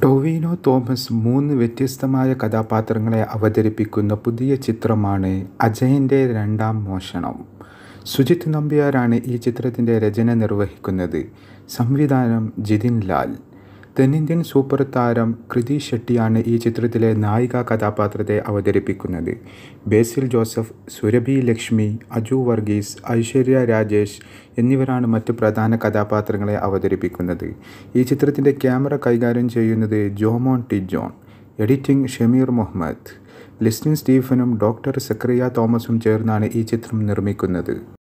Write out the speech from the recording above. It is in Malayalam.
ടൊവിനോ തോമസ് മൂന്ന് വ്യത്യസ്തമായ കഥാപാത്രങ്ങളെ അവതരിപ്പിക്കുന്ന പുതിയ ചിത്രമാണ് അജയൻ്റെ രണ്ടാം മോഷണം സുജിത് നമ്പ്യാരാണ് ഈ ചിത്രത്തിൻ്റെ രചന നിർവഹിക്കുന്നത് സംവിധാനം ജിതിൻ ലാൽ തെന്നിന്ത്യൻ സൂപ്പർ താരം കൃതി ഷെട്ടിയാണ് ഈ ചിത്രത്തിലെ നായിക കഥാപാത്രത്തെ അവതരിപ്പിക്കുന്നത് ബേസിൽ ജോസഫ് സുരഭി ലക്ഷ്മി അജു വർഗീസ് ഐശ്വര്യ രാജേഷ് എന്നിവരാണ് മറ്റ് പ്രധാന കഥാപാത്രങ്ങളെ അവതരിപ്പിക്കുന്നത് ഈ ചിത്രത്തിൻ്റെ ക്യാമറ കൈകാര്യം ചെയ്യുന്നത് ജോമോൻ ടി ജോൺ എഡിറ്റിംഗ് ഷമീർ മുഹമ്മദ് ലിസ്റ്റിൻ സ്റ്റീഫനും ഡോക്ടർ സക്രിയ തോമസും ചേർന്നാണ് ഈ ചിത്രം നിർമ്മിക്കുന്നത്